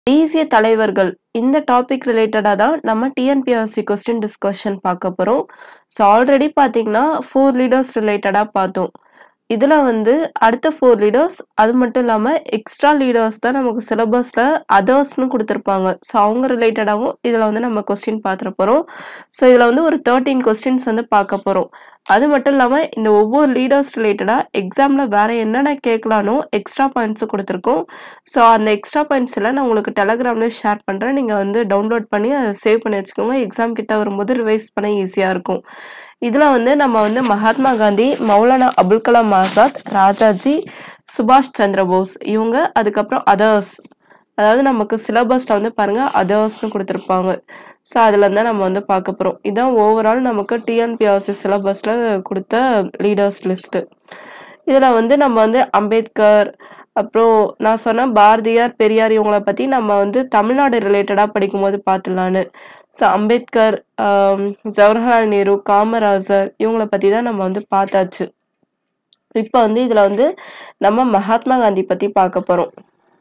தேசிய தலைவர்கள் இந்த டாபிக் ரிலேட்டடாக தான் நம்ம டிஎன்பிஎஸ்சி கொஸ்டின் டிஸ்கஷன் பார்க்க போகிறோம் ஸோ ஆல்ரெடி பார்த்தீங்கன்னா ஃபோர் லீடர்ஸ் ரிலேட்டடாக பார்த்தோம் இதில் வந்து அடுத்த ஃபோர் லீடர்ஸ் அது மட்டும் இல்லாமல் எக்ஸ்ட்ரா லீடர்ஸ் தான் நமக்கு சிலபஸில் அதர்ஸ்னு கொடுத்துருப்பாங்க ஸோ அவங்க ரிலேட்டடாகவும் இதில் வந்து நம்ம கொஸ்டின் பார்த்துட போகிறோம் ஸோ இதில் வந்து ஒரு தேர்ட்டீன் கொஸ்டின்ஸ் வந்து பார்க்க போகிறோம் அது மட்டும் இல்லாமல் இந்த ஒவ்வொரு லீடர்ஸ் ரிலேட்டடாக எக்ஸாமில் வேறு என்னென்ன கேட்கலானோ எக்ஸ்ட்ரா பாயிண்ட்ஸும் கொடுத்துருக்கோம் ஸோ அந்த எக்ஸ்ட்ரா பாயிண்ட்ஸ் எல்லாம் நான் உங்களுக்கு டெலகிராம்லேயே ஷேர் பண்ணுறேன் நீங்கள் வந்து டவுன்லோட் பண்ணி அதை சேவ் பண்ணி வச்சுக்கோங்க எக்ஸாம் கிட்ட வரும்போது ரிவைஸ் பண்ண ஈஸியாக இருக்கும் இதில் வந்து நம்ம வந்து மகாத்மா காந்தி மௌலானா அபுல் கலாம் ஆசாத் ராஜாஜி சுபாஷ் சந்திர போஸ் இவங்க அதுக்கப்புறம் அதர்ஸ் அதாவது நமக்கு சிலபஸில் வந்து பாருங்கள் அதர்ஸ்னு கொடுத்துருப்பாங்க ஸோ அதில் தான் நம்ம வந்து பார்க்க போகிறோம் இதான் ஓவரால் நமக்கு டிஎன்பிஎஸ்சி சிலபஸில் கொடுத்த லீடர்ஸ் லிஸ்ட்டு இதில் வந்து நம்ம வந்து அம்பேத்கர் அப்புறம் நான் சொன்ன பாரதியார் பெரியார் இவங்கள பற்றி நம்ம வந்து தமிழ்நாடு ரிலேட்டடாக படிக்கும்போது பார்த்துலான்னு ஸோ அம்பேத்கர் ஆம், ஜவஹர்லால் நேரு காமராஜர் இவங்கள பற்றி தான் நம்ம வந்து பார்த்தாச்சு இப்போ வந்து இதில் வந்து நம்ம மகாத்மா காந்தி பற்றி பார்க்க போகிறோம்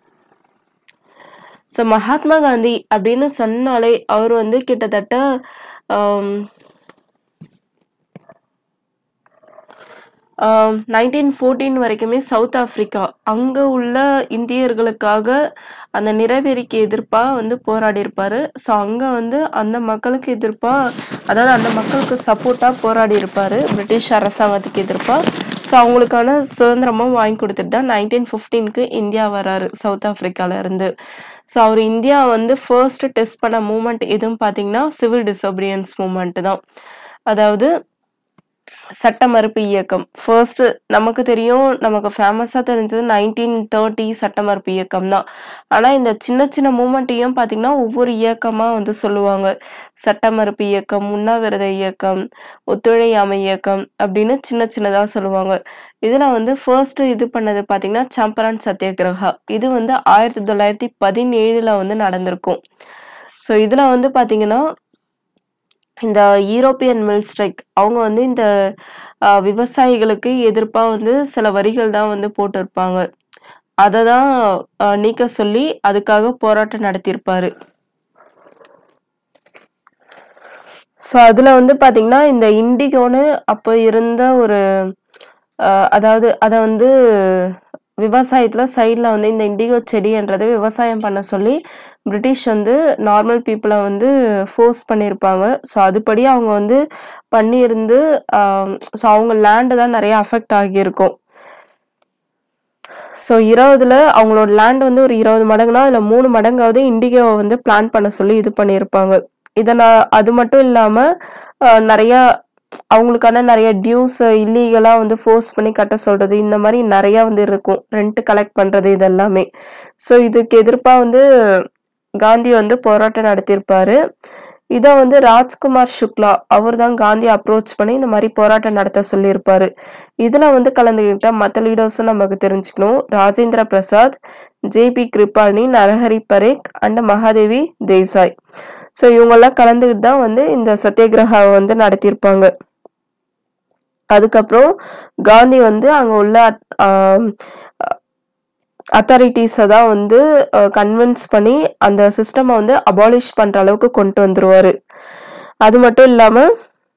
ஸோ மகாத்மா காந்தி அப்படின்னு சொன்னாலே அவர் வந்து கிட்டத்தட்ட ஆம், நைன்டீன் ஃபோர்டீன் வரைக்குமே சவுத் ஆஃப்ரிக்கா அங்கே உள்ள இந்தியர்களுக்காக அந்த நிறவெறிக்கு எதிர்ப்பாக வந்து போராடி இருப்பார் ஸோ அங்கே வந்து அந்த மக்களுக்கு எதிர்ப்பாக அதாவது அந்த மக்களுக்கு சப்போர்ட்டாக போராடி இருப்பார் பிரிட்டிஷ் அரசாங்கத்துக்கு எதிர்ப்பாக ஸோ அவங்களுக்கான சுதந்திரமும் வாங்கி கொடுத்துட்டு தான் நைன்டீன் ஃபிஃப்டீனுக்கு இந்தியா வராரு சவுத் ஆஃப்ரிக்கால இருந்து ஸோ அவர் இந்தியா வந்து ஃபர்ஸ்ட் டெஸ்ட் பண்ண மூமெண்ட் எதுவும் பார்த்தீங்கன்னா சிவில் டிசோபிடியன்ஸ் மூமெண்ட் தான் அதாவது சட்ட மறுப்பு இயக்கம் ஃபர்ஸ்ட் நமக்கு தெரியும் நமக்கு ஃபேமஸாக தெரிஞ்சது நைன்டீன் தேர்ட்டி சட்ட மறுப்பு இயக்கம் தான் ஆனால் இந்த சின்ன சின்ன மூமெண்ட்டையும் பார்த்தீங்கன்னா ஒவ்வொரு இயக்கமாக வந்து சொல்லுவாங்க சட்ட மறுப்பு இயக்கம் உண்ணாவிரத இயக்கம் ஒத்துழையாமை இயக்கம் அப்படின்னு சின்ன சின்னதாக சொல்லுவாங்க இதில் வந்து ஃபர்ஸ்ட் இது பண்ணது பார்த்தீங்கன்னா சம்பரன் சத்தியாகிரகா இது வந்து ஆயிரத்தி தொள்ளாயிரத்தி பதினேழில் வந்து நடந்திருக்கும் ஸோ இதில் வந்து பார்த்தீங்கன்னா இந்த யூரோப்பியன் மில் ஸ்ட்ரைக் அவங்க வந்து இந்த ஆஹ், விவசாயிகளுக்கு எதிர்ப்பாக வந்து சில வரிகள் தான் வந்து போட்டிருப்பாங்க அதை தான் ஆஹ், நீக்க சொல்லி அதுக்காக போராட்டம் நடத்தியிருப்பாரு ஸோ அதில் வந்து பார்த்தீங்கன்னா இந்த இண்டிகோன்னு அப்போ இருந்த ஒரு ஆஹ், அதாவது அதை வந்து விவசாயத்தில் சைடில் வந்து இந்த இண்டிகோ செடின்றதை விவசாயம் பண்ண சொல்லி பிரிட்டிஷ் வந்து நார்மல் பீப்புளை வந்து ஃபோர்ஸ் பண்ணியிருப்பாங்க ஸோ அதுபடி அவங்க வந்து பண்ணியிருந்து ஸோ அவங்க லேண்டு தான் நிறைய அஃபெக்ட் ஆகியிருக்கும் ஸோ இருபதுல அவங்களோட லேண்ட் வந்து ஒரு இருபது மடங்குனா அதில் மூணு மடங்காவது இண்டிகோவை வந்து பிளான் பண்ண சொல்லி இது பண்ணியிருப்பாங்க இதை நான் அது மட்டும் இல்லாமல் நிறையா அவங்களுக்கான நிறைய டியூஸ் இல்லீகலாக வந்து ஃபோர்ஸ் பண்ணி கட்ட சொல்கிறது இந்த மாதிரி நிறையா வந்து இருக்கும் ரெண்ட் கலெக்ட் பண்ணுறது இதெல்லாமே ஸோ இதுக்கு எதிர்ப்பாக வந்து காந்தி வந்து போராட்டம் நடத்தியிருப்பாரு இதை வந்து ராஜ்குமார் சுக்லா அவர் தான் காந்தி அப்ரோச் பண்ணி இந்த மாதிரி போராட்டம் நடத்த சொல்லியிருப்பாரு இதில் வந்து கலந்துக்கிட்ட மற்ற லீடர்ஸும் நமக்கு தெரிஞ்சுக்கணும் Rajendra Prasad J B Kripalani Narahari Parekh and Mahadevi Desai so இவங்கெல்லாம் கலந்துக்கிட்டு தான் வந்து இந்த சத்தியாகிரகாவை வந்து நடத்தியிருப்பாங்க அதுக்கப்புறம் காந்தி வந்து அங்கே உள்ள அத்தாரிட்டிஸை தான் வந்து கன்வின்ஸ் பண்ணி அந்த சிஸ்டமை வந்து அபாலிஷ் பண்ணுற அளவுக்கு கொண்டு வந்துருவாரு அது மட்டும் இல்லாமல்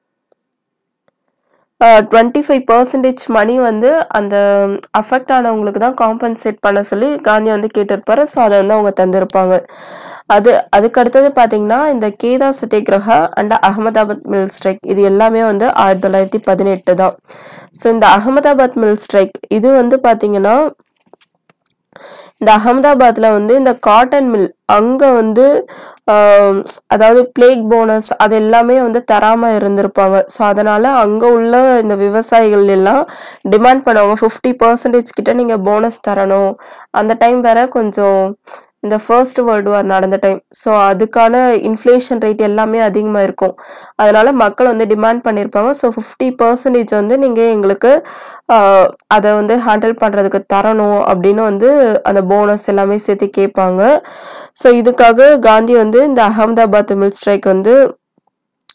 டுவெண்ட்டி ஃபைவ் பர்சன்டேஜ் மணி வந்து அந்த அஃபெக்ட் ஆனவங்களுக்கு தான் காம்பன்சேட் பண்ண சொல்லி காந்தி வந்து கேட்டிருப்பாரு ஸோ அதை வந்து அவங்க தந்திருப்பாங்க அது அதுக்கு அடுத்தது பார்த்தீங்கன்னா இந்த Kheda satyagraha and Ahmedabad mill strike இது எல்லாமே வந்து ஆயிரத்தி தொள்ளாயிரத்தி பதினெட்டு தான் ஸோ இந்த அகமதாபாத் மில் ஸ்ட்ரைக் இது வந்து பார்த்தீங்கன்னா இந்த அகமதாபாத்ல வந்து இந்த காட்டன் மில் அங்க வந்து ஆஹ், அதாவது பிளேக் போனஸ் அது எல்லாமே வந்து தராம இருந்திருப்பாங்க ஸோ அதனால அங்க உள்ள இந்த விவசாயிகள் எல்லாம் டிமாண்ட் பண்ணுவாங்க ஃபிஃப்டி பர்சன்டேஜ் கிட்ட நீங்க போனஸ் தரணும் அந்த டைம் வேற கொஞ்சம் இந்த ஃபர்ஸ்ட் வேர்ல்டு வார் நடந்த டைம் ஸோ அதுக்கான இன்ஃப்ளேஷன் ரேட் எல்லாமே அதிகமாக இருக்கும் அதனால மக்கள் வந்து டிமாண்ட் பண்ணியிருப்பாங்க ஸோ ஃபிஃப்டி பர்சன்டேஜ் வந்து நீங்கள் எங்களுக்கு ஆஹ், அதை வந்து ஹேண்டில் பண்ணுறதுக்கு தரணும் அப்படின்னு வந்து அந்த போனஸ் எல்லாமே சேர்த்து கேட்பாங்க ஸோ இதுக்காக காந்தி வந்து இந்த அகமதாபாத் மில் ஸ்ட்ரைக் வந்து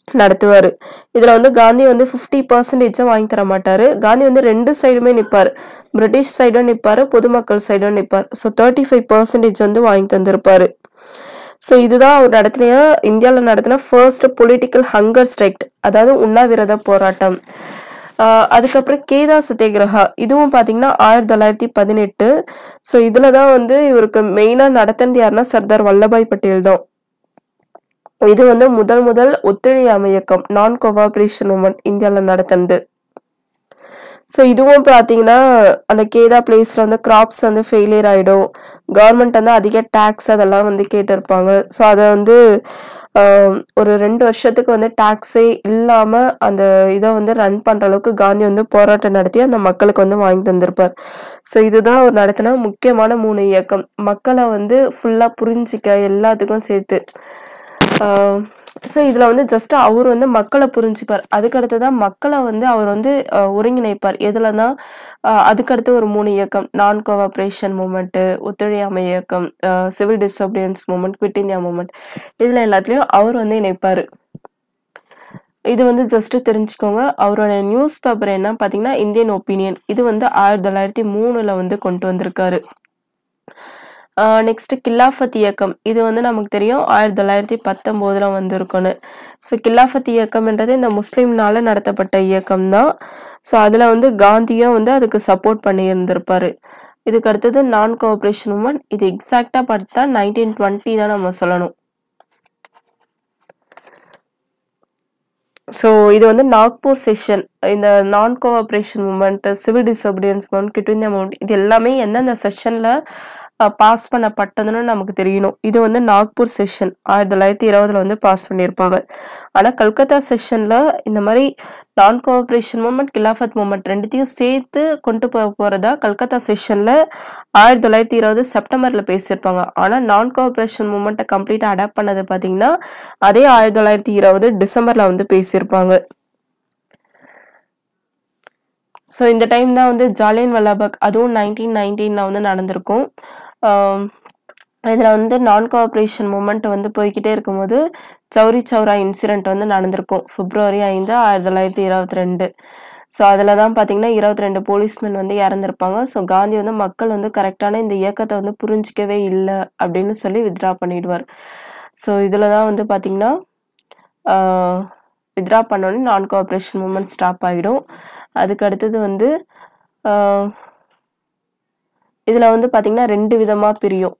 நடத்துவார் இதில் வந்து காந்தி வந்து ஃபிஃப்டி பர்சன்டேஜும் வாங்கி தர மாட்டார் காந்தி வந்து ரெண்டு சைடுமே நிற்பார் பிரிட்டிஷ் சைடும் நிற்பார் பொதுமக்கள் சைடும் நிற்பார் ஸோ தேர்ட்டி ஃபைவ் பர்சன்டேஜ் வந்து வாங்கி தந்திருப்பாரு ஸோ இதுதான் அவர் நடத்தின இந்தியாவில் நடத்தின ஃபர்ஸ்ட் பொலிட்டிக்கல் ஹங்கர் ஸ்ட்ரைக் அதாவது உண்ணாவிரத போராட்டம் ஆஹ் அதுக்கப்புறம் கேதா சத்தியகிரகா இதுவும் பார்த்தீங்கன்னா ஆயிரத்தி தொள்ளாயிரத்தி பதினெட்டு ஸோ இதில் தான் வந்து இவருக்கு மெயினாக நடத்தினது யாருன்னா சர்தார் வல்லபாய் பட்டேல் தான் இது வந்து முதல் முதல் ஒத்துழையாமை இயக்கம் நான் கோஆபரேஷன் மூமெண்ட் இந்தியாவில் நடத்தினது ஸோ இதுவும் பார்த்தீங்கன்னா அந்த கேதா பிளேஸில் வந்து கிராப்ஸ் வந்து ஃபெயிலியர் ஆகிடும் கவர்மெண்ட் வந்து அதிக டேக்ஸ் அதெல்லாம் வந்து கேட்டிருப்பாங்க ஸோ அதை வந்து ஆஹ், ஒரு ரெண்டு வருஷத்துக்கு வந்து டேக்ஸே இல்லாமல் அந்த இதை வந்து ரன் பண்ணுற அளவுக்கு காந்தி வந்து போராட்டம் நடத்தி அந்த மக்களுக்கு வந்து வாங்கி தந்திருப்பார் ஸோ இதுதான் அவர் நடத்தின முக்கியமான மூணு இயக்கம் மக்களை வந்து ஃபுல்லாக புரிஞ்சிக்க எல்லாத்துக்கும் சேர்த்து ஸோ இதில் வந்து ஜஸ்ட் அவர் வந்து மக்களை புரிஞ்சுப்பார் அதுக்கடுத்து தான் மக்களை வந்து அவர் வந்து அஹ், ஒருங்கிணைப்பார் எதுலனா அஹ், அதுக்கடுத்து ஒரு மூணு இயக்கம் நான் கோஆப்ரேஷன் மூமெண்ட்டு ஒத்துழையாமை இயக்கம் civil disobedience movement quit India movement இதில் எல்லாத்துலேயும் அவர் வந்து இணைப்பார் இது வந்து ஜஸ்ட் தெரிஞ்சுக்கோங்க அவரோட நியூஸ் பேப்பர் என்ன பார்த்தீங்கன்னா இந்தியன் ஒப்பீனியன் இது வந்து ஆயிரத்தி தொள்ளாயிரத்தி மூணுல வந்து கொண்டு வந்திருக்காரு நெக்ஸ்ட் கில்லாஃபத் இயக்கம் இது வந்து நமக்கு தெரியும் ஆயிரத்தி தொள்ளாயிரத்தி பத்தொம்போதுல வந்திருக்குன்னு ஸோ கில்லாஃபத் இயக்கம்ன்றது இந்த முஸ்லீம்னால நடத்தப்பட்ட இயக்கம் தான் ஸோ அதில் வந்து காந்தியும் வந்து அதுக்கு சப்போர்ட் பண்ணி இருந்திருப்பாரு இதுக்கு அடுத்தது நான் கோஆப்ரேஷன் மூமெண்ட் இது எக்ஸாக்டாக பார்த்தா நைன்டீன் டுவெண்ட்டி தான் நம்ம சொல்லணும் ஸோ இது வந்து நாக்பூர் செஷன் இந்த non cooperation movement civil disobedience movement quit India movement இது எல்லாமே எந்தெந்த செஷனில் பாஸ் பண்ணப்பட்டதுன்னு நமக்கு தெரியணும் இது வந்து நாக்பூர் செஷன் ஆயிரத்தி தொள்ளாயிரத்தி இருபதுல வந்து பாஸ் பண்ணியிருப்பாங்க ஆனால் கல்கத்தா செஷனில் இந்த மாதிரி நான் கோஆப்ரேஷன் மூமெண்ட் கிலாஃபத் மூமெண்ட் ரெண்டுத்தையும் சேர்த்து கொண்டு போக போகிறதா கல்கத்தா செஷனில் ஆயிரத்தி தொள்ளாயிரத்தி இருபது செப்டம்பரில் பேசியிருப்பாங்க ஆனால் நான் கோஆப்ரேஷன் மூமெண்ட்டை கம்ப்ளீட்டாக அடாப்ட் பண்ணது பார்த்தீங்கன்னா அதே ஆயிரத்தி தொள்ளாயிரத்தி இருபது டிசம்பரில் வந்து பேசியிருப்பாங்க ஸோ இந்த டைம் தான் வந்து ஜாலியன் வல்லாபாக் அதுவும் நைன்டீன் நைன்டீனில் வந்து நடந்திருக்கும் இதில் வந்து நான் கோஆப்ரேஷன் மூமெண்ட் வந்து போய்கிட்டே இருக்கும்போது சௌரி சௌரா இன்சிடென்ட் வந்து நடந்திருக்கும் பிப்ரவரி ஐந்து ஆயிரத்தி தொள்ளாயிரத்தி இருபத்தி ரெண்டு ஸோ அதில் தான் பார்த்தீங்கன்னா இருபத்தி ரெண்டு போலீஸ்மென் வந்து இறந்துருப்பாங்க ஸோ காந்தி வந்து மக்கள் வந்து கரெக்டான இந்த இயக்கத்தை வந்து புரிஞ்சிக்கவே இல்லை அப்படின்னு சொல்லி வித்ட்ரா பண்ணிடுவார் ஸோ இதில் தான் வந்து பார்த்தீங்கன்னா வித்ட்ரா பண்ணோடனே நான் கோஆப்ரேஷன் மூமெண்ட் ஸ்டாப் ஆகிடும் அதுக்கு அடுத்தது வந்து இதில் வந்து பார்த்தீங்கன்னா ரெண்டு விதமாக பிரியும்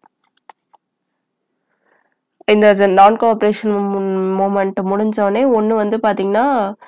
இந்த நான் கோஆப்ரேஷன் மூமெண்ட் முடிஞ்சோடனே ஒன்று வந்து பார்த்தீங்கன்னா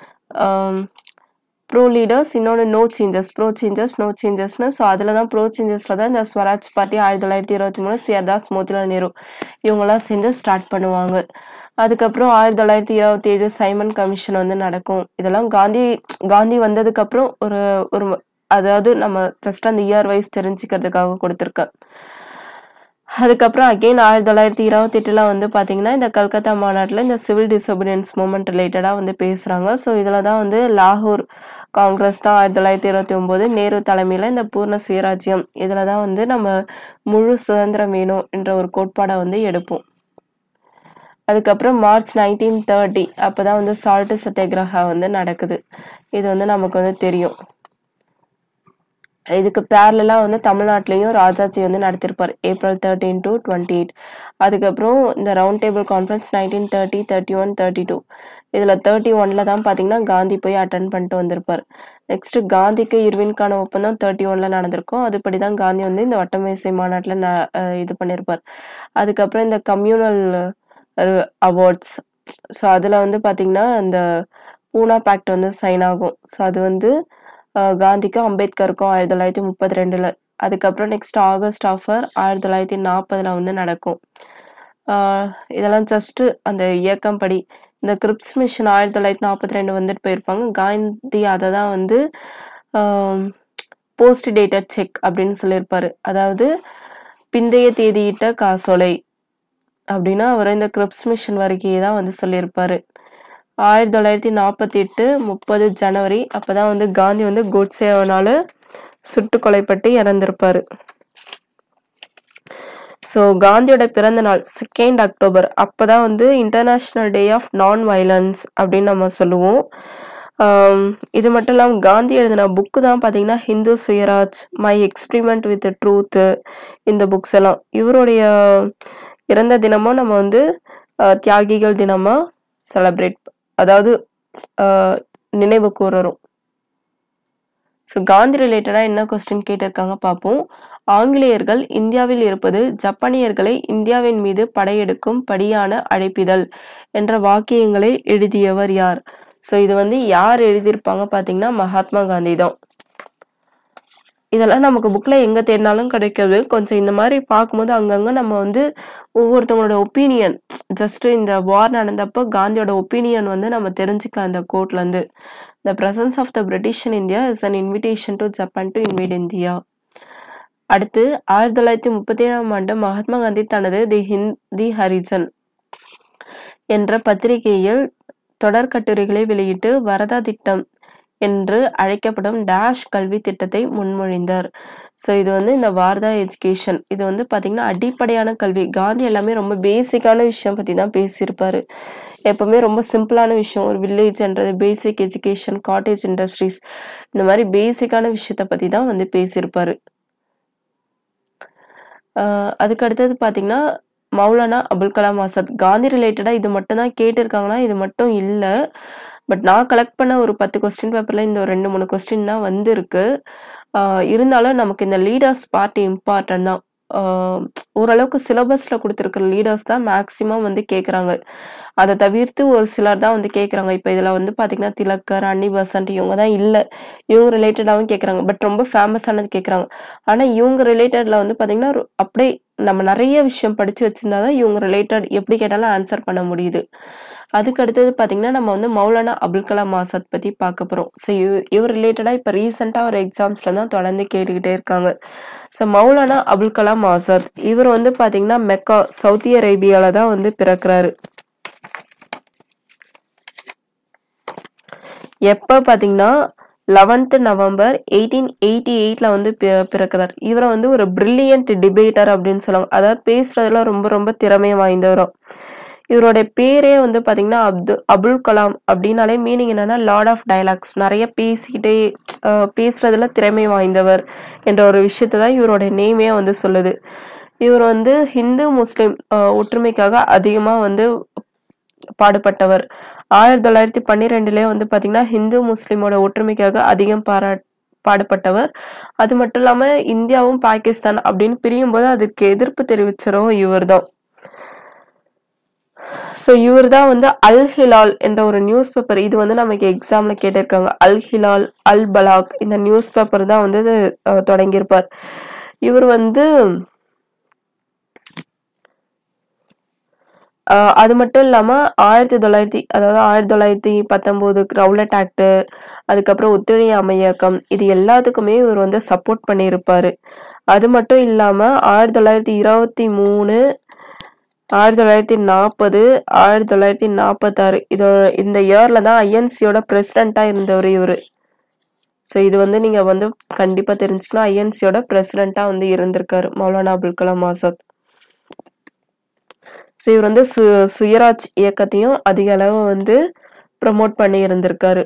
ப்ரோ லீடர்ஸ் இன்னொன்று no changes pro changes no சேஞ்சஸ்னு ஸோ அதில் தான் ப்ரோ சேஞ்சஸில் தான் இந்த ஸ்வராஜ் பார்ட்டி ஆயிரத்தி தொள்ளாயிரத்தி இருபத்தி மூணு சியர்தாஸ் மோதிலால் நேரு இவங்கெல்லாம் சேர்ந்து ஸ்டார்ட் பண்ணுவாங்க அதுக்கப்புறம் ஆயிரத்தி தொள்ளாயிரத்தி இருபத்தி ஏழு சைமன் கமிஷன் வந்து நடக்கும் இதெல்லாம் காந்தி காந்தி வந்ததுக்கப்புறம் ஒரு ஒரு அதாவது நம்ம ஜஸ்ட் அந்த இயர் வைஸ் தெரிஞ்சுக்கிறதுக்காக கொடுத்துருக்கேன் அதுக்கப்புறம் அகெயின் ஆயிரத்தி தொள்ளாயிரத்தி இருபத்தி எட்டில் வந்து பார்த்தீங்கன்னா இந்த கல்கத்தா மாநாட்டில் இந்த சிவில் டிசோபிடியன்ஸ் மூமெண்ட் ரிலேட்டடாக வந்து பேசுகிறாங்க ஸோ இதில் தான் வந்து லாகூர் காங்கிரஸ் தான் ஆயிரத்தி தொள்ளாயிரத்தி இருபத்தி ஒம்போது நேரு தலைமையில் இந்த பூர்ண சுயராஜ்யம் இதில் தான் வந்து நம்ம முழு சுதந்திரம் வேணும் என்ற ஒரு கோட்பாடை வந்து எடுப்போம் அதுக்கப்புறம் மார்ச் நைன்டீன் தேர்ட்டி அப்போ தான் வந்து சால்ட்டு சத்தியாகிரகா வந்து நடக்குது இது வந்து நமக்கு வந்து தெரியும் இதுக்கு பேரலாக வந்து தமிழ்நாட்டிலையும் ராஜாஜி வந்து நடத்திருப்பார் April thirteen to twenty eight அதுக்கப்புறம் இந்த round table conference nineteen thirty thirty one thirty two இதில் தேர்ட்டி ஒனில் தான் பார்த்தீங்கன்னா காந்தி போய் அட்டன் பண்ணிட்டு வந்திருப்பார் நெக்ஸ்ட் காந்திக்கு இர்வின்கான ஒப்பந்தம் தேர்ட்டி ஒனில் நடந்திருக்கும் அதுபடி தான் காந்தி வந்து இந்த வட்டமேசை மாநாட்டில் ந இது பண்ணியிருப்பார் அதுக்கப்புறம் இந்த கம்யூனல் அவார்ட்ஸ் ஸோ அதில் வந்து பார்த்திங்கன்னா இந்த பூனா பேக்ட் வந்து சைன் ஆகும் ஸோ அது வந்து காந்திக்கும் அம்பேத்கருக்கும் ஆயிரத்தி தொள்ளாயிரத்தி முப்பத்தி ரெண்டில் அதுக்கப்புறம் நெக்ஸ்ட் ஆகஸ்ட் ஆஃபர் ஆயிரத்தி தொள்ளாயிரத்தி நாற்பதில் வந்து நடக்கும் இதெல்லாம் ஜஸ்ட்டு அந்த இயக்கம் படி இந்த கிரிப்ஸ் மிஷன் ஆயிரத்தி தொள்ளாயிரத்தி நாற்பத்தி ரெண்டு வந்துட்டு போயிருப்பாங்க காந்தி அதை தான் வந்து போஸ்ட் டேட்டட் செக் அப்படின்னு சொல்லியிருப்பாரு அதாவது பிந்தைய தேதியிட்ட காசோலை அப்படின்னா அவர் இந்த கிரிப்ஸ் மிஷன் வரைக்கும் தான் வந்து சொல்லியிருப்பாரு ஆயிரத்தி தொள்ளாயிரத்தி நாற்பத்தி எட்டு முப்பது ஜனவரி அப்போதான் வந்து காந்தி வந்து கோட்சேவனால சுட்டு கொலைப்பட்டு இறந்திருப்பாரு ஸோ காந்தியோட பிறந்த நாள் செகண்ட் அக்டோபர் அப்போ தான் வந்து international day of non violence அப்படின்னு நம்ம சொல்லுவோம் ஆம், இது மட்டும் இல்லாமல் காந்தி எழுதின புக்கு தான் பார்த்தீங்கன்னா Hind Swaraj my experiment with truth இந்த புக்ஸ் எல்லாம் இவருடைய இறந்த தினமும் நம்ம வந்து அஹ், தியாகிகள் தினமாக செலப்ரேட் அதாவது அஹ், நினைவு கூறுறோம் ஸோ காந்தி ரிலேட்டடாக என்ன கொஸ்டின் கேட்டிருக்காங்க பார்ப்போம் ஆங்கிலேயர்கள் இந்தியாவில் இருப்பது ஜப்பானியர்களை இந்தியாவின் மீது படையெடுக்கும் படியான அழைப்பிதழ் என்ற வாக்கியங்களை எழுதியவர் யார் ஸோ இது வந்து யார் எழுதியிருப்பாங்க பார்த்தீங்கன்னா மகாத்மா காந்தி தான் இதெல்லாம் நமக்கு புக்கில் எங்கே தேடினாலும் கிடைக்காது கொஞ்சம் இந்த மாதிரி பார்க்கும்போது அங்கங்கே நம்ம வந்து ஒவ்வொருத்தவங்களோட ஒப்பீனியன் ஜஸ்ட் இந்த வார் நடந்தப்போ காந்தியோட ஒப்பீனியன் வந்து நம்ம தெரிஞ்சுக்கலாம் இந்த கோட்லேருந்து the presence of the British in India is an invitation to Japan to invite India அடுத்து ஆயிரத்தி தொள்ளாயிரத்தி முப்பத்தி ஏழாம் ஆண்டு மகாத்மா காந்தி தனது தி ஹிந்த் தி ஹரிஜன் என்ற பத்திரிகையில் தொடர் கட்டுரைகளை வெளியிட்டு வரதா திட்டம் என்று அழைக்கப்படும் டேஷ் கல்வி திட்டத்தை முன்மொழிந்தார் ஸோ இது வந்து இந்த வாரதா எஜுகேஷன் இது வந்து பார்த்திங்கன்னா அடிப்படையான கல்வி காந்தி எல்லாமே ரொம்ப பேசிக்கான விஷயம் பற்றி தான் பேசியிருப்பாரு எப்பவுமே ரொம்ப சிம்பிளான விஷயம் ஒரு வில்லேஜ்ன்றது பேசிக் எஜுகேஷன் காட்டேஜ் இண்டஸ்ட்ரீஸ் இந்த மாதிரி பேசிக்கான விஷயத்தை பற்றி தான் வந்து பேசியிருப்பாரு ஆஹ் அதுக்கு அடுத்தது பார்த்தீங்கன்னா மௌலானா அபுல் கலாம் ஆசாத் காந்தி ரிலேட்டடாக இது மட்டும் தான் கேட்டிருக்காங்கன்னா இது மட்டும் இல்லை பட் நான் கலெக்ட் பண்ண ஒரு பத்து கொஸ்டின் பேப்பரில் இந்த ஒரு ரெண்டு மூணு கொஸ்டின் தான் வந்திருக்கு ஆஹ் இருந்தாலும் நமக்கு இந்த லீடர்ஸ் பார்ட் இம்பார்ட்டன்ட் தான் ஆஹ் ஓரளவுக்கு சிலபஸில் கொடுத்துருக்கிற லீடர்ஸ் தான் மேக்ஸிமம் வந்து கேட்குறாங்க அதை தவிர்த்து ஒரு சிலர் தான் வந்து கேட்குறாங்க இப்போ இதில் வந்து பார்த்தீங்கன்னா திலக்கர் அன்னி பசன்ட் இவங்க தான் இல்லை இவங்க ரிலேட்டடாகவும் கேட்குறாங்க பட் ரொம்ப ஃபேமஸானது கேட்குறாங்க ஆனால் இவங்க ரிலேட்டடில் வந்து பார்த்தீங்கன்னா ரொ- அப்படியே நம்ம நிறைய விஷயம் படித்து வச்சிருந்தா தான் இவங்க ரிலேட்டட் எப்படி கேட்டாலும் ஆன்சர் பண்ண முடியுது அதுக்கு அடுத்தது பார்த்தீங்கன்னா நம்ம வந்து மௌலானா அபுல் கலாம் ஆசாத் பற்றி பார்க்க போகிறோம் ஸோ இவர் ரிலேட்டடாக இப்போ ரீசெண்டாக ஒரு எக்ஸாம்ஸில் தான் தொடர்ந்து கேட்டுக்கிட்டே இருக்காங்க ஸோ மௌலானா அபுல் கலாம் ஆசாத் இவர் வந்து பார்த்தீங்கன்னா மெக்கா சவுதி அரேபியாவில் தான் வந்து பிறக்கிறாரு எப்போ பார்த்தீங்கன்னா லெவன்த்து நவம்பர் எயிட்டீன் எயிட்டி எயிட்டில் வந்து பி- பிறக்கிறார் இவரை வந்து ஒரு பிரில்லியன்ட் டிபேட்டர் அப்படின்னு சொல்லுவாங்க அதாவது பேசுறதுல ரொம்ப ரொம்ப திறமை வாய்ந்தவரும் இவருடைய பேரே வந்து பார்த்தீங்கன்னா அப்து அபுல் கலாம் அப்படின்னாலே மீனிங் என்னன்னா லார்ட் ஆஃப் டயலாக்ஸ் நிறைய பேசிக்கிட்டே அஹ், பேசுறதுல திறமை வாய்ந்தவர் என்ற ஒரு விஷயத்தை தான் இவருடைய நேமே வந்து சொல்லுது இவர் வந்து ஹிந்து முஸ்லிம் அஹ், ஒற்றுமைக்காக அதிகமாக வந்து பாடுபட்டவர் ஆயிரத்தி தொள்ளாயிரத்தி பன்னிரெண்டுலேயே வந்து பார்த்தீங்கன்னா ஹிந்து முஸ்லிமோட ஒற்றுமைக்காக அதிகம் பாரா பாடுபட்டவர் அது மட்டும் இல்லாமல் இந்தியாவும் பாகிஸ்தான் அப்படின்னு பிரியும் போது அதுக்கு எதிர்ப்பு தெரிவிச்சரும் இவர் தான் ஸோ இவர் தான் வந்து அல் ஹிலால் என்ற ஒரு நியூஸ் பேப்பர் இது வந்து நமக்கு எக்ஸாமில் கேட்டிருக்காங்க அல் ஹிலால் அல் பலாக் இந்த நியூஸ் பேப்பர் தான் வந்து இது, அஹ், தொடங்கியிருப்பார் இவர் வந்து ஆஹ் அது மட்டும் இல்லாமல் ஆயிரத்தி தொள்ளாயிரத்தி அதாவது ஆயிரத்தி தொள்ளாயிரத்தி பத்தொம்போது ரவுலட் ஆக்ட் அதுக்கப்புறம் ஒத்துழையாமை இயக்கம் இது எல்லாத்துக்குமே இவர் வந்து சப்போர்ட் பண்ணியிருப்பாரு அது மட்டும் இல்லாமல் ஆயிரத்தி தொள்ளாயிரத்தி இருபத்தி மூணு ஆயிரத்தி தொள்ளாயிரத்தி நாற்பது ஆயிரத்தி தொள்ளாயிரத்தி நாற்பத்தாறு இதோ இந்த இயரில் தான் ஐஎன்சியோட பிரசிடெண்ட்டாக இருந்தவர் இவர் ஸோ இது வந்து நீங்கள் வந்து கண்டிப்பாக தெரிஞ்சுக்கணும் ஐஎன்சியோட பிரசிடெண்ட்டாக வந்து இருந்திருக்காரு மௌலானா அபுல் கலாம் ஆசாத் ஸோ இவர் வந்து சு சுயராஜ் இயக்கத்தையும் அதிக அளவு வந்து ப்ரமோட் பண்ணி இருந்திருக்காரு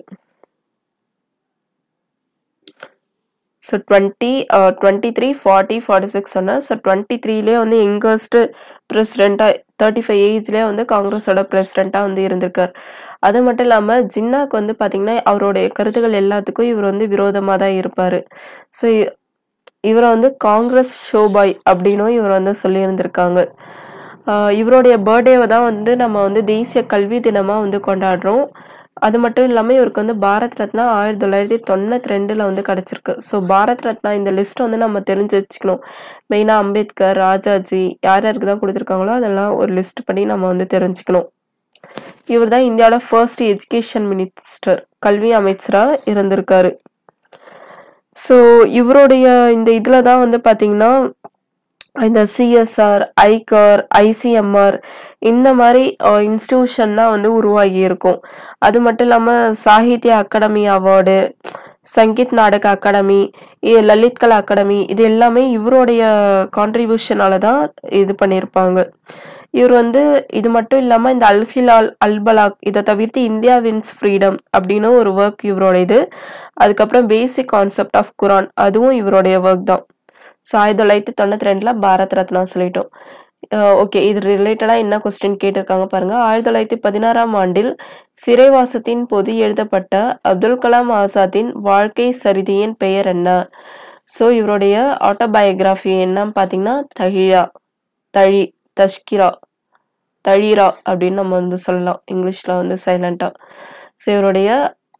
so twenty twenty three forty forty six சொன்னேன் ஸோ டுவெண்ட்டி த்ரீலேயே வந்து யங்கஸ்ட் பிரசிடெண்ட்டாக தேர்ட்டி ஃபைவ் ஏஜ்லேயே வந்து காங்கிரஸோட பிரசிடெண்ட்டாக வந்து இருந்திருக்கார் அது மட்டும் இல்லாமல் ஜின்னாக்கு வந்து பார்த்திங்கன்னா அவருடைய கருத்துக்கள் எல்லாத்துக்கும் இவர் வந்து விரோதமாக தான் இருப்பார் ஸோ இவரை வந்து காங்கிரஸ் ஷோபாய் அப்படின்னும் இவர் வந்து சொல்லியிருந்திருக்காங்க ஆஹ் இவருடைய பர்த்டேவை தான் வந்து நம்ம வந்து தேசிய கல்வி தினமாக வந்து கொண்டாடுறோம் அது மட்டும் இல்லாமல் இவருக்கு வந்து பாரத் ரத்னா ஆயிரத்தி தொள்ளாயிரத்தி தொண்ணூற்றி ரெண்டில் வந்து கிடச்சிருக்கு ஸோ பாரத் ரத்னா இந்த லிஸ்ட் வந்து நம்ம தெரிஞ்சு வச்சுக்கணும் மெயினாக அம்பேத்கர் ராஜாஜி யார் யாருக்கு தான் கொடுத்துருக்காங்களோ அதெல்லாம் ஒரு லிஸ்ட் பண்ணி நம்ம வந்து தெரிஞ்சுக்கணும் இவர் தான் இந்தியாவோட ஃபர்ஸ்ட் எஜுகேஷன் மினிஸ்டர் கல்வி அமைச்சராக இருந்திருக்காரு ஸோ இவருடைய இந்த இதில் தான் வந்து பார்த்தீங்கன்னா இந்த சிஎஸ்ஆர் ஐகார் ஐசிஎம்ஆர் இந்த மாதிரி இன்ஸ்டியூஷன் தான் வந்து உருவாகி இருக்கும் அது மட்டும் இல்லாமல் Sahitya academy award Sangeet Natak academy இ- லலித் கலா அகாடமி இது எல்லாமே இவருடைய கான்ட்ரிபியூஷனால தான் இது பண்ணியிருப்பாங்க இவர் வந்து இது மட்டும் இல்லாம இந்த அல்ஹிலால் அல்பலாக் இதை தவிர்த்து இந்தியா வின்ஸ் ஃப்ரீடம் அப்படின்னு ஒரு ஒர்க் இவரோட இது அதுக்கப்புறம் பேசிக் கான்செப்ட் ஆஃப் குரான் அதுவும் இவருடைய ஒர்க் தான் ஸோ ஆயிரத்தி தொள்ளாயிரத்தி தொண்ணூத்தி ரெண்டுல பாரத் ரத்னா சொல்லிட்டோம் ஓகே இது ரிலேட்டடா என்ன கொஸ்டின் கேட்டிருக்காங்க பாருங்க ஆயிரத்தி தொள்ளாயிரத்தி பதினாறாம் ஆண்டில் சிறைவாசத்தின் போது எழுதப்பட்ட அப்துல் கலாம் ஆசாத்தின் வாழ்க்கை சரிதியின் பெயர் என்ன ஸோ இவருடைய ஆட்டோபயோகிராஃபி என்னன்னு பார்த்தீங்கன்னா தஹிழா தழி தஷ்கிரா தழிரா அப்படின்னு நம்ம வந்து சொல்லலாம் இங்கிலீஷ்ல வந்து சைலண்டா ஸோ இவருடைய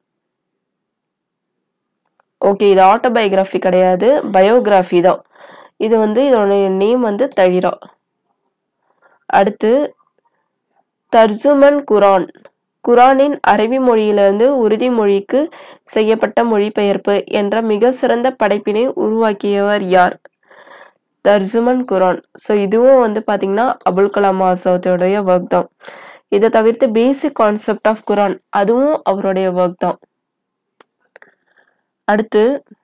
ஓகே இது ஆட்டோபயோகிராஃபி கிடையாது பயோகிராஃபி தான் இது வந்து இதோட நேம் வந்து தழிரா அடுத்து தர்ஜுமன் குரான் குரானின் அரபி மொழியிலிருந்து உருது மொழிக்கு செய்யப்பட்ட மொழிபெயர்ப்பு என்ற மிக சிறந்த படைப்பினை உருவாக்கியவர் யார் தர்ஜுமன் குரான் ஸோ இதுவும் வந்து பாத்தீங்கன்னா அபுல் கலாம் ஆசாத்தோடைய ஒர்க் தான் இதை தவிர்த்து பேசிக் கான்செப்ட் ஆஃப் குரான் அதுவும் அவருடைய ஒர்க் தான் அடுத்து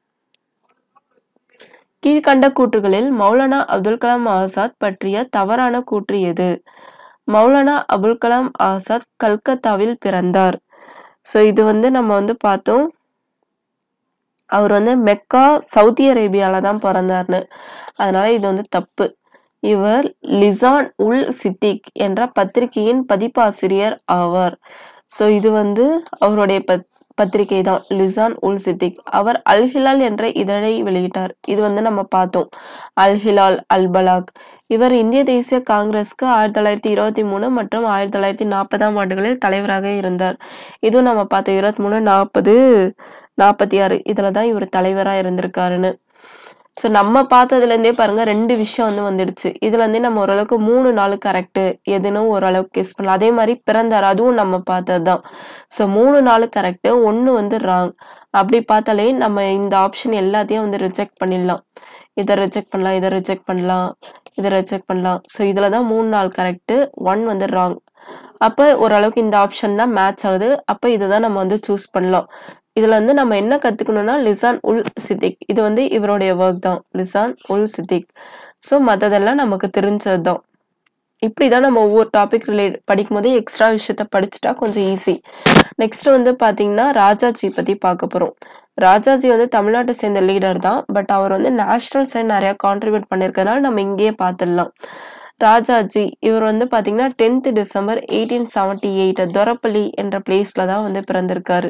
கீழ்கண்ட கூற்றுகளில் மௌலானா அப்துல் கலாம் ஆசாத் பற்றிய தவறான கூற்று எது மௌலானா அபுல் கலாம் ஆசாத் கல்கத்தாவில் பிறந்தார் ஸோ இது வந்து நம்ம வந்து பார்த்தோம் அவர் வந்து மெக்கா சவுதி அரேபியால தான் பிறந்தார்னு அதனால இது வந்து தப்பு இவர் லிசான் உல் சித்திக் என்ற பத்திரிகையின் பதிப்பாசிரியர் ஆவார் ஸோ இது வந்து அவருடைய பத் பத்திரிகை தான் லிசான் உல் சித்திக் அவர் அல் ஹிலால் என்ற இதழை வெளியிட்டார் இது வந்து நம்ம பார்த்தோம் அல் ஹிலால் அல் பலாக் இவர் இந்திய தேசிய காங்கிரஸ்க்கு ஆயிரத்தி தொள்ளாயிரத்தி இருபத்தி மூணு மற்றும் ஆயிரத்தி தொள்ளாயிரத்தி நாற்பதாம் ஆண்டுகளில் தலைவராக இருந்தார் இதுவும் நம்ம பார்த்தோம் இருபத்தி மூணு நாற்பது நாற்பத்தி ஆறு இதில் தான் இவர் தலைவராக இருந்திருக்காருன்னு ஸோ நம்ம பார்த்ததுலேருந்தே பாருங்க ரெண்டு விஷயம் வந்து வந்துடுச்சு இதுலேருந்தே நம்ம ஓரளவுக்கு மூணு நாலு கரெக்டு எதுன்னு ஓரளவுக்கு கெஸ் பண்ணலாம் அதே மாதிரி பிறந்தார் அதுவும் நம்ம பார்த்தது தான் ஸோ மூணு நாலு கரெக்டு ஒன்று வந்து ராங் அப்படி பார்த்தாலே நம்ம இந்த ஆப்ஷன் எல்லாத்தையும் வந்து ரிஜெக்ட் பண்ணிடலாம் இதை ரிஜெக்ட் பண்ணலாம் இதை ரிஜெக்ட் பண்ணலாம் இதை ரிஜெக்ட் பண்ணலாம் ஸோ இதில் தான் மூணு நாள் கரெக்டு ஒன் வந்து ராங் அப்போ ஓரளவுக்கு இந்த ஆப்ஷன் தான் மேட்ச் ஆகுது அப்போ இதை தான் நம்ம வந்து சூஸ் பண்ணலாம் இதுல வந்து நம்ம என்ன கத்துக்கணும்னா லிசான் உல் சித்திக் இது வந்து இவருடைய ஒர்க் தான் லிசான் உல் சித்திக் ஸோ மற்றதெல்லாம் நமக்கு தெரிஞ்சது தான் இப்படிதான் நம்ம ஒவ்வொரு டாபிக் ரிலேட் படிக்கும் போது எக்ஸ்ட்ரா விஷயத்த படிச்சுட்டா கொஞ்சம் ஈஸி நெக்ஸ்ட் வந்து பாத்தீங்கன்னா ராஜாஜி பத்தி பார்க்க போறோம் ராஜாஜி வந்து தமிழ்நாட்டை சேர்ந்த லீடர் தான் பட் அவர் வந்து நேஷனல் சைட் நிறைய கான்ட்ரிபியூட் பண்ணியிருக்கறனால நம்ம இங்கேயே பார்த்துடலாம் ராஜாஜி இவர் வந்து பாத்தீங்கன்னா tenth December eighteen seventy eight Thorapalli என்ற பிளேஸ்ல தான் வந்து பிறந்திருக்காரு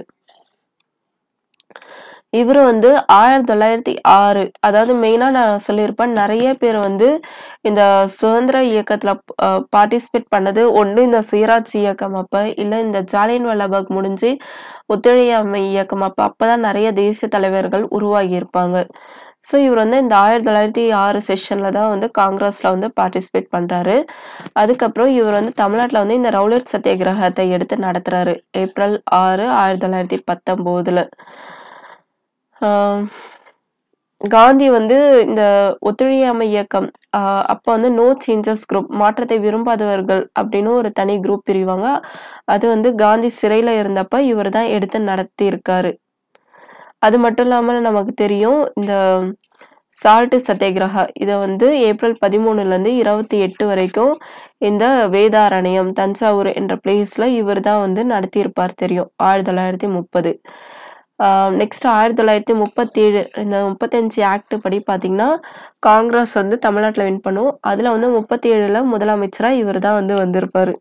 இவர் வந்து ஆயிரத்தி தொள்ளாயிரத்தி ஆறு அதாவது மெயினா நான் சொல்லியிருப்பேன் நிறைய பேர் வந்து இந்த சுதந்திர இயக்கத்துல பார்ட்டிசிபேட் பண்ணது ஒன்று இந்த சுயராட்சி இயக்கம் அப்ப இல்ல இந்த ஜாலியன் வாலாபாக் முடிஞ்சு ஒத்துழையாமை இயக்கம் அப்ப அப்பதான் நிறைய தேசிய தலைவர்கள் உருவாகி இருப்பாங்க ஸோ இவர் வந்து இந்த ஆயிரத்தி தொள்ளாயிரத்தி ஆறு செஷன்ல தான் வந்து காங்கிரஸ்ல வந்து பார்ட்டிசிபேட் பண்றாரு அதுக்கப்புறம் இவர் வந்து தமிழ்நாட்டில் வந்து இந்த ரவுலட் சத்தியாகிரகத்தை எடுத்து நடத்துறாரு ஏப்ரல் ஆறு ஆயிரத்தி தொள்ளாயிரத்தி பத்தொம்போதுல ஆஹ் காந்தி வந்து இந்த ஒத்துழையாமை இயக்கம் ஆஹ் அப்போ வந்து நோ சேஞ்சஸ் குரூப் மாற்றத்தை விரும்பாதவர்கள் அப்படின்னு ஒரு தனி குரூப் பிரிவாங்க அது வந்து காந்தி சிறையில இருந்தப்ப இவர் தான் எடுத்து நடத்தி இருக்காரு அது மட்டும் இல்லாம நமக்கு தெரியும் இந்த சால்ட் சத்தியாகிரகா இதை வந்து ஏப்ரல் பதிமூணுல இருந்து இருபத்தி எட்டு வரைக்கும் இந்த வேதாரண்யம் தஞ்சாவூர் என்ற பிளேஸ்ல இவர் தான் வந்து நடத்தியிருப்பார் தெரியும் ஆயிரத்தி தொள்ளாயிரத்தி முப்பது நெக்ஸ்ட் ஆயிரத்தி தொள்ளாயிரத்தி முப்பத்தி ஏழு இந்த முப்பத்தஞ்சு ஆக்ட் படி பார்த்தீங்கன்னா காங்கிரஸ் வந்து தமிழ்நாட்டில் வின் பண்ணும் அதில் வந்து முப்பத்தி ஏழுல முதலமைச்சராக இவர் தான் வந்து வந்திருப்பாரு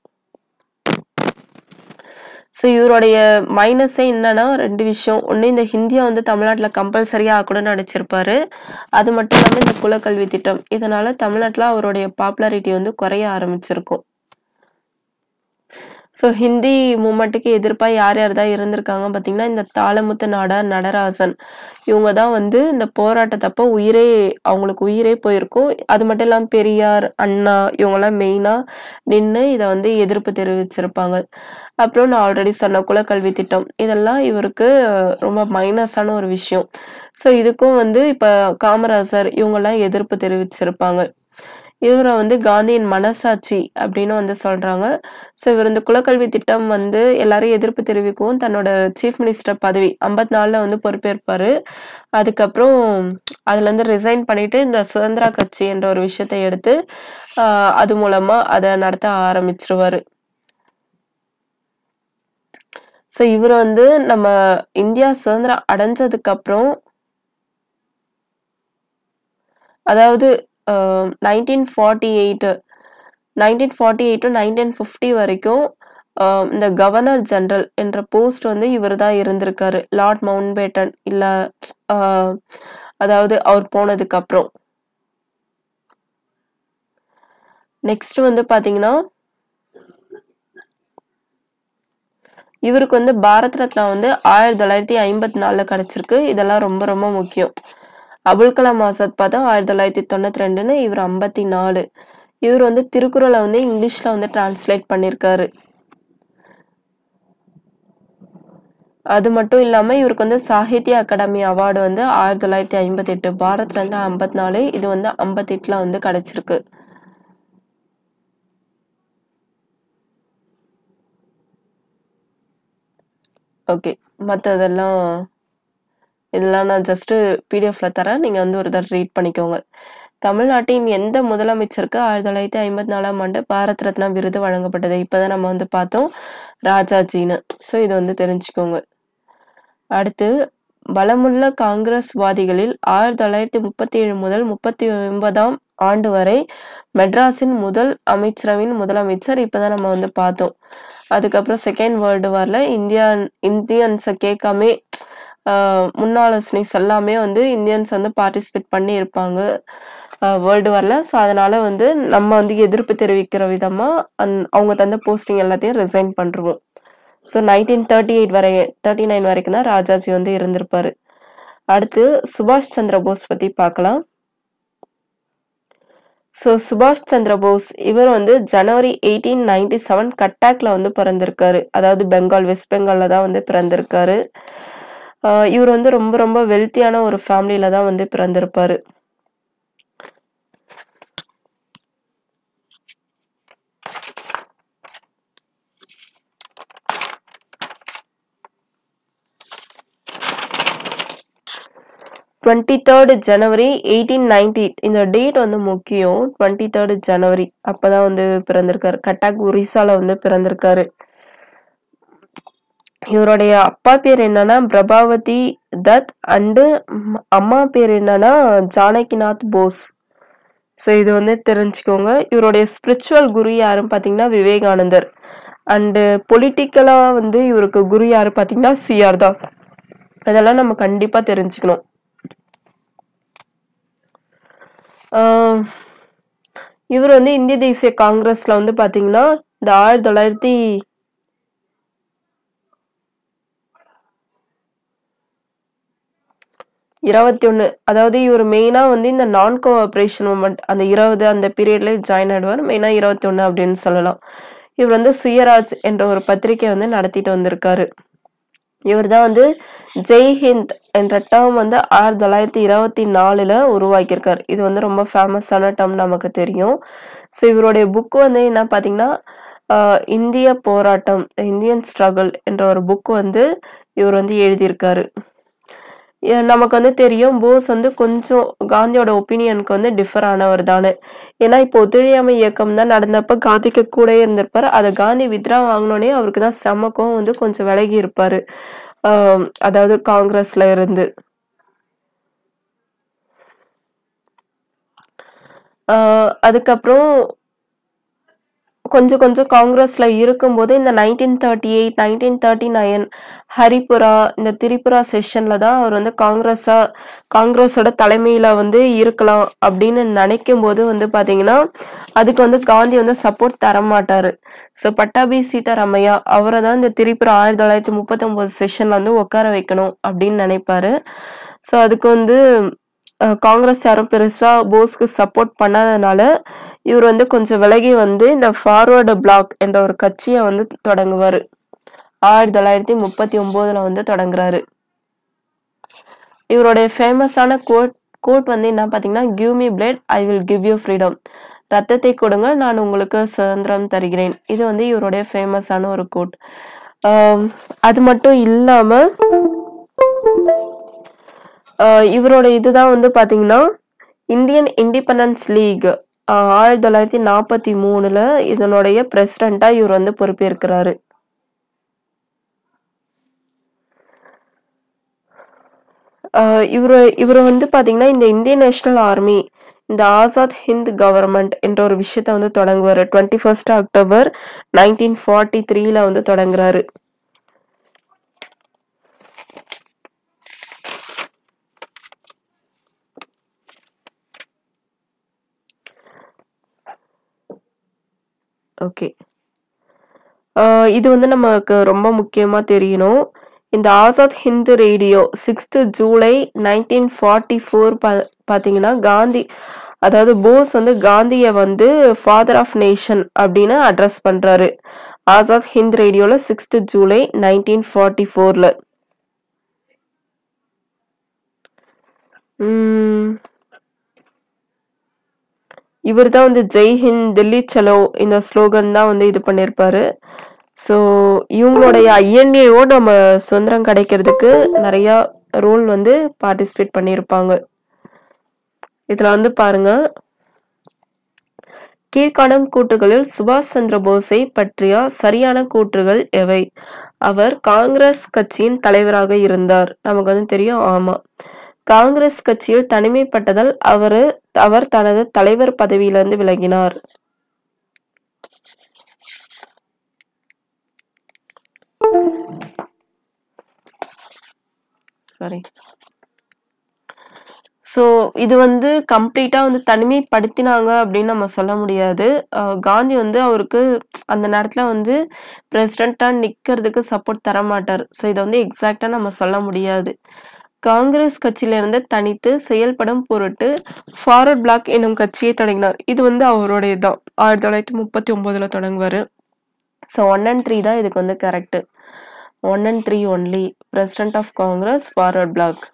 ஸோ இவருடைய மைனஸே என்னன்னா ரெண்டு விஷயம் ஒன்று இந்த ஹிந்தியை வந்து தமிழ்நாட்டில் கம்பல்சரியாக ஆக்கணும்னு நினச்சிருப்பாரு அது மட்டும் இல்லாமல் இந்த குலக்கல்வி திட்டம் இதனால தமிழ்நாட்டில் அவருடைய பாப்புலாரிட்டி வந்து குறைய ஆரம்பிச்சிருக்கும் ஸோ ஹிந்தி மூமெண்ட்டுக்கு எதிர்ப்பாக யார் யார் தான் இருந்திருக்காங்க பார்த்தீங்கன்னா இந்த தாளமுத்து நாடார் நடராசன் இவங்க தான் வந்து இந்த போராட்டத்தப்போ உயிரே அவங்களுக்கு உயிரே போயிருக்கும் அது மட்டும் இல்லாமல் பெரியார் அண்ணா இவங்கெல்லாம் மெயினாக நின்று இதை வந்து எதிர்ப்பு தெரிவிச்சிருப்பாங்க அப்புறம் நான் ஆல்ரெடி சொன்ன குலக்கல்வி திட்டம் இதெல்லாம் இவருக்கு ரொம்ப மைனஸான ஒரு விஷயம் ஸோ இதுக்கும் வந்து இப்போ காமராசர் இவங்கெல்லாம் எதிர்ப்பு தெரிவிச்சிருப்பாங்க இவரை வந்து காந்தியின் மனசாட்சி அப்படின்னு வந்து சொல்றாங்க ஸோ இவர் இந்த குலக்கல்வி திட்டம் வந்து எல்லாரும் எதிர்ப்பு தெரிவிக்கவும் தன்னோட சீஃப் மினிஸ்டர் பதவி ஐம்பத்தி நாலுல வந்து பொறுப்பேற்பாரு அதுக்கப்புறம் அதுல இருந்து ரிசைன் பண்ணிட்டு இந்த சுதந்திரா கட்சி என்ற ஒரு விஷயத்தை எடுத்து ஆஹ் அது மூலமா அதை நடத்த ஆரம்பிச்சிருவாரு ஸோ இவர் வந்து நம்ம இந்தியா சுதந்திரம் அடைஞ்சதுக்கு அப்புறம் அதாவது nineteen forty eight nineteen forty eight to nineteen fifty வரைக்கும் ஆஹ் இந்த கவர்னர் ஜெனரல் என்ற போஸ்ட் வந்து இவர் தான் இருந்திருக்காரு லார்ட் மவுண்ட் பேட்டன் இல்ல ஆஹ் அதாவது அவர் போனதுக்கு அப்புறம் நெக்ஸ்ட் வந்து பாத்தீங்கன்னா இவருக்கு வந்து பாரத் ரத்னா வந்து ஆயிரத்தி தொள்ளாயிரத்தி ஐம்பத்தி நாலுல கிடைச்சிருக்கு இதெல்லாம் ரொம்ப ரொம்ப முக்கியம் அபுல் கலாம் ஆசாத் பார்த்தா ஆயிரத்தி தொள்ளாயிரத்தி தொண்ணூத்தி ரெண்டுன்னு இவர் ஐம்பத்தி நாலு இவர் வந்து திருக்குறளை வந்து இங்கிலீஷ்ல வந்து டிரான்ஸ்லேட் பண்ணியிருக்காரு அது மட்டும் இல்லாம இவருக்கு வந்து சாகித்ய அகாடமி அவார்டு வந்து ஆயிரத்தி தொள்ளாயிரத்தி ஐம்பத்தி எட்டு பாரத் ரத்னா ஐம்பத்தி நாலு இது வந்து ஐம்பத்தி எட்டுல வந்து கிடைச்சிருக்கு ஓகே மற்றதெல்லாம் இதெல்லாம் நான் ஜஸ்ட் பிடிஎஃப்ல தரேன் நீங்க வந்து ஒரு தடவை ரீட் பண்ணிக்கோங்க தமிழ்நாட்டின் எந்த முதலமைச்சருக்கு ஆயிரத்தி தொள்ளாயிரத்தி ஐம்பத்தி நாலாம் ஆண்டு பாரத் ரத்னா விருது வழங்கப்பட்டது இப்பதான் நம்ம வந்து பார்த்தோம் ராஜாஜின்னு ஸோ இது வந்து தெரிஞ்சுக்கோங்க அடுத்து பலமுள்ள காங்கிரஸ்வாதிகளில் ஆயிரத்தி தொள்ளாயிரத்தி முப்பத்தி ஏழு முதல் முப்பத்தி ஒன்பதாம் ஆண்டு வரை மெட்ராஸின் முதல் அமைச்சரவையின் முதலமைச்சர் இப்பதான் நம்ம வந்து பார்த்தோம் அதுக்கப்புறம் செகண்ட் வேர்ல்டு வார்ல இந்தியன் இந்தியன்ஸை கேட்காமே ஆஹ் முன்னாலோசனைஸ் எல்லாமே வந்து இந்தியன்ஸ் வந்து பார்ட்டிசிபேட் பண்ணி இருப்பாங்க வேர்ல்டு வார்ல ஸோ அதனால வந்து நம்ம வந்து எதிர்ப்பு தெரிவிக்கிற விதமா அந் அவங்க தந்த போஸ்டிங் எல்லாத்தையும் ரிசைன் பண்ணுருவோம் ஸோ நைன்டீன் தேர்ட்டி எயிட் வரை தேர்ட்டி நைன் வரைக்கும் தான் ராஜாஜி வந்து இருந்திருப்பாரு அடுத்து சுபாஷ் சந்திர போஸ் பத்தி பார்க்கலாம் ஸோ சுபாஷ் சந்திர போஸ் இவர் வந்து ஜனவரி எயிட்டீன் நைன்டி செவன் கட்டாக்ல வந்து பிறந்திருக்காரு அதாவது பெங்கால் வெஸ்ட் பெங்கால்ல தான் வந்து பிறந்திருக்காரு ஆஹ் இவர் வந்து ரொம்ப ரொம்ப வெல்த்தியான ஒரு ஃபேமிலியில தான் வந்து பிறந்திருப்பாரு டுவெண்ட்டி தேர்டு ஜனவரி எயிட்டீன் நைன்டி இந்த டேட் வந்து முக்கியம் டுவெண்ட்டி தேர்டு ஜனவரி அப்பதான் வந்து பிறந்திருக்காரு கட்டாக் ஒரிசால வந்து பிறந்திருக்காரு இவருடைய அப்பா பேர் என்னன்னா பிரபாவதி தத் அண்டு அம்மா பேர் என்னன்னா ஜானகிநாத் போஸ் ஸோ இது வந்து தெரிஞ்சுக்கோங்க இவருடைய ஸ்பிரிச்சுவல் குரு யாருன்னு பார்த்தீங்கன்னா விவேகானந்தர் அண்டு பொலிட்டிக்கலாக வந்து இவருக்கு குரு யாரு பார்த்தீங்கன்னா சிஆர் தாஸ் இதெல்லாம் நம்ம கண்டிப்பாக தெரிஞ்சுக்கணும் ஆஹ் இவர் வந்து இந்திய தேசிய காங்கிரஸ்ல வந்து பாத்தீங்கன்னா இந்த ஆயிரத்தி தொள்ளாயிரத்தி இருபத்தி ஒன்று அதாவது இவர் மெயினாக வந்து இந்த நான் கோஆப்ரேஷன் மூமெண்ட் அந்த இருபது அந்த பீரியட்ல ஜாயின் ஆயிடுவார் மெயினாக இருபத்தி ஒன்று அப்படின்னு சொல்லலாம் இவர் வந்து சுயராஜ் என்ற ஒரு பத்திரிக்கை வந்து நடத்திட்டு வந்திருக்காரு இவர் தான் வந்து ஜெய் ஹிந்த் என்ற டேர்ம் வந்து ஆயிரத்தி தொள்ளாயிரத்தி இருபத்தி நாலுல உருவாக்கியிருக்காரு இது வந்து ரொம்ப ஃபேமஸான டேர்ம் நமக்கு தெரியும் ஸோ இவருடைய புக் வந்து என்ன பார்த்தீங்கன்னா ஆஹ் இந்திய போராட்டம் இந்தியன் ஸ்ட்ரகிள் என்ற ஒரு புக் வந்து இவர் வந்து எழுதியிருக்காரு ஏ- நமக்கு வந்து தெரியும் போஸ் வந்து கொஞ்சம் காந்தியோட ஒப்பீனியனுக்கு வந்து டிஃபர் ஆனவர் தானே ஏன்னா இப்போ ஒத்துழையாமை இயக்கம் தான் நடந்தப்ப காந்திக்கு கூடயே இருந்திருப்பாரு அதை காந்தி வித்ரா வாங்கினோடனே அவருக்கு தான் செமக்கும் வந்து கொஞ்சம் விலகி இருப்பாரு ஆஹ் அதாவது காங்கிரஸ்ல இருந்து ஆஹ் அதுக்கப்புறம் கொஞ்சம் கொஞ்சம் காங்கிரஸ்ல இருக்கும்போது இந்த nineteen thirty eight nineteen thirty nine Haripura இந்த திரிபுரா செஷன்ல தான் அவர் வந்து காங்கிரஸா காங்கிரஸோட தலைமையில வந்து இருக்கலாம் அப்படின்னு நினைக்கும் போது வந்து பாத்தீங்கன்னா அதுக்கு வந்து காந்தி வந்து சப்போர்ட் தர மாட்டாரு ஸோ பட்டாபி சீதாராமையா அவரை தான் இந்த திரிபுரா ஆயிரத்தி தொள்ளாயிரத்தி முப்பத்தி ஒன்பது செஷன்ல வந்து உட்கார வைக்கணும் அப்படின்னு நினைப்பாரு ஸோ அதுக்கு வந்து அஹ், காங்கிரஸ் யாரும் பெருசா போஸ்க்கு சப்போர்ட் பண்ணாதனால இவர் வந்து கொஞ்சம் விலகி வந்து இந்த ஃபார்வர்டு பிளாக் என்ற ஒரு கட்சியை வந்து தொடங்குவாரு ஆயிரத்தி தொள்ளாயிரத்தி முப்பத்தி ஒன்பதுல வந்து தொடங்குறாரு இவருடைய ஃபேமஸான கோட் கோட் வந்து என்ன பார்த்தீங்கன்னா give me blood I will give you freedom ரத்தத்தை கொடுங்கள் நான் உங்களுக்கு சுதந்திரம் தருகிறேன் இது வந்து இவருடைய ஃபேமஸான ஒரு கோட் அது மட்டும் இல்லாம ஆஹ் இவரோட இதுதான் வந்து பாத்தீங்கன்னா இந்தியன் இண்டிபெண்டன்ஸ் லீக் ஆயிரத்தி தொள்ளாயிரத்தி நாற்பத்தி மூணுல இதனுடைய பிரசிடண்டா இவர் வந்து பொறுப்பேற்கிறாரு ஆஹ் இவரு இவர் வந்து பாத்தீங்கன்னா இந்த இந்தியன் நேஷனல் ஆர்மி இந்த ஆசாத் ஹிந்த் கவர்மெண்ட் என்ற ஒரு விஷயத்த வந்து தொடங்குவாரு twenty first October nineteen forty த்ரீல வந்து தொடங்குறாரு ஓகே இது வந்து நமக்கு ரொம்ப முக்கியமா தெரியணும் இந்த Azad Hind radio sixth July nineteen forty four பா பார்த்தீங்கன்னா காந்தி அதாவது போஸ் வந்து காந்தியை வந்து ஃபாதர் ஆஃப் நேஷன் அப்படின்னு அட்ரஸ் பண்றாரு ஆசாத் ஹிந்த் ரேடியோல சிக்ஸ்த் ஜூலை நைன்டீன் ஃபார்ட்டி ஃபோர்ல இவர் தான் வந்து ஜெய் ஹிந்த் தில்லி சலோ இந்த ஸ்லோகன் தான் வந்து இது பண்ணியிருப்பாரு ஸோ இவங்களுடைய ஐஎன்ஏஓ நம்ம சுதந்திரம் கிடைக்கிறதுக்கு நிறையா ரோல் வந்து பார்ட்டிசிபேட் பண்ணியிருப்பாங்க இதில் வந்து பாருங்க கீழ்காணும் கூற்றுகளில் சுபாஷ் சந்திர போஸை பற்றிய சரியான கூற்றுகள் எவை அவர் காங்கிரஸ் கட்சியின் தலைவராக இருந்தார் நமக்கு வந்து தெரியும் ஆமா காங்கிரஸ் கட்சியில் தனிமைப்பட்டதால் அவரு அவர் தனது தலைவர் பதவியிலிருந்து விலகினார் சாரி ஸோ இது வந்து கம்ப்ளீட்டாக வந்து தனிமைப்படுத்தினாங்க அப்படின்னு நம்ம சொல்ல முடியாது அஹ் காந்தி வந்து அவருக்கு அந்த நேரத்தில் வந்து பிரசிடெண்ட்டாக நிற்கிறதுக்கு சப்போர்ட் தர மாட்டார் ஸோ இதை வந்து எக்ஸாக்டாக நம்ம சொல்ல முடியாது காங்கிரஸ் கட்சியிலிருந்து தனித்து செயல்படும் பொருட்டு ஃபார்வர்ட் பிளாக் என்னும் கட்சியை தொடங்கினார் இது வந்து அவருடைய தான் ஆயிரத்தி தொள்ளாயிரத்தி முப்பத்தி ஒம்போதுல தொடங்குவார் ஸோ ஒன் அண்ட் த்ரீ தான் இதுக்கு வந்து correct one and three only president of Congress Forward Bloc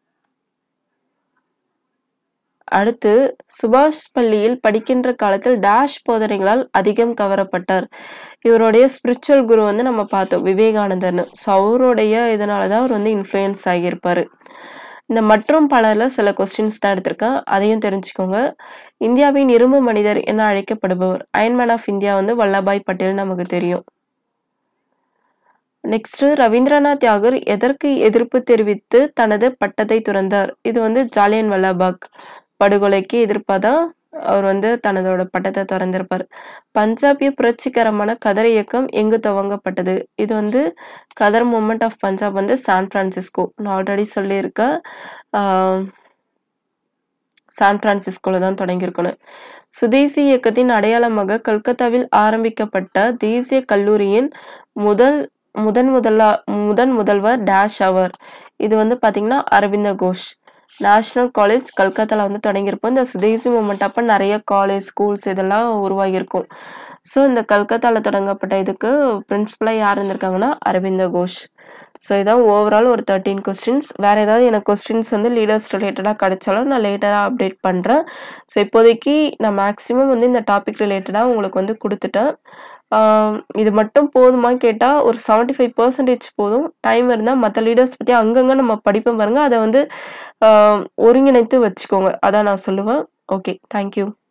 அடுத்து சுபாஷ் பள்ளியில் படிக்கின்ற காலத்தில் டேஷ் போதனைகளால் அதிகம் கவரப்பட்டார் இவருடைய ஸ்பிரிச்சுவல் குரு வந்து நம்ம பார்த்தோம் விவேகானந்தர்னு ஸோ அவருடைய இதனால தான் அவர் வந்து இன்ஃப்ளூயன்ஸ் ஆகியிருப்பாரு இந்த மற்றும் பலரில் சில கொஸ்டின்ஸ் தான் எடுத்திருக்கேன் அதையும் தெரிஞ்சுக்கோங்க இந்தியாவின் இரும்பு மனிதர் என அழைக்கப்படுபவர் அயன்மேன் ஆஃப் இந்தியா வந்து வல்லபாய் பட்டேல் நமக்கு தெரியும் நெக்ஸ்ட் ரவீந்திரநாத் தாகூர் எதற்கு எதிர்ப்பு தெரிவித்து தனது பட்டத்தை துறந்தார் இது வந்து ஜாலியன் வல்லாபாக் படுகொலைக்கு எதிர்ப்பாக தான் அவர் வந்து தனதோட பட்டத்தை திறந்திருப்பார் பஞ்சாபிய புரட்சிகரமான கதர் இயக்கம் எங்கு துவங்கப்பட்டது இது வந்து கதர் மூமெண்ட் ஆஃப் பஞ்சாப் வந்து சான் பிரான்சிஸ்கோ நான் ஆல்ரெடி சொல்லியிருக்கேன் ஆஹ் சான் பிரான்சிஸ்கோல தான் தொடங்கியிருக்கணும் சுதேசி இயக்கத்தின் அடையாளமாக கல்கத்தாவில் ஆரம்பிக்கப்பட்ட தேசிய கல்லூரியின் முதல் முதன் முதலா முதன் முதல்வர் டேஷ் அவர் இது வந்து பாத்தீங்கன்னா அரவிந்த கோஷ் நேஷனல் காலேஜ் கல்கத்தால வந்து தொடங்கியிருப்போம் இந்த சுதேசி மூமெண்ட் அப்போ நிறைய காலேஜ் ஸ்கூல்ஸ் இதெல்லாம் உருவாகியிருக்கும் ஸோ இந்த கல்கத்தால தொடங்கப்பட்ட இதுக்கு பிரின்சிபலாக யார் இருந்திருக்காங்கன்னா அரவிந்த கோஷ் ஸோ இதான் ஓவரால் ஒரு தேர்ட்டீன் கொஸ்டின்ஸ் வேறு ஏதாவது எனக்கு கொஸ்டின்ஸ் வந்து லீடர்ஸ் ரிலேட்டடாக கிடைச்சாலும் நான் லேட்டராக அப்டேட் பண்ணுறேன் ஸோ இப்போதைக்கு நான் மேக்ஸிமம் வந்து இந்த டாபிக் ரிலேட்டடாக உங்களுக்கு வந்து கொடுத்துட்டேன் ஆம், இது மட்டும் போதுமா கேட்டால் ஒரு செவன்ட்டி ஃபைவ் பர்சன்டேஜ் போதும் டைம் இருந்தால் மற்ற லீடர்ஸ் பற்றி அங்கங்கே நம்ம படிப்போம் பாருங்க அதை வந்து ஆம், ஒருங்கிணைத்து வச்சுக்கோங்க அதான் நான் சொல்லுவேன் ஓகே தேங்க்யூ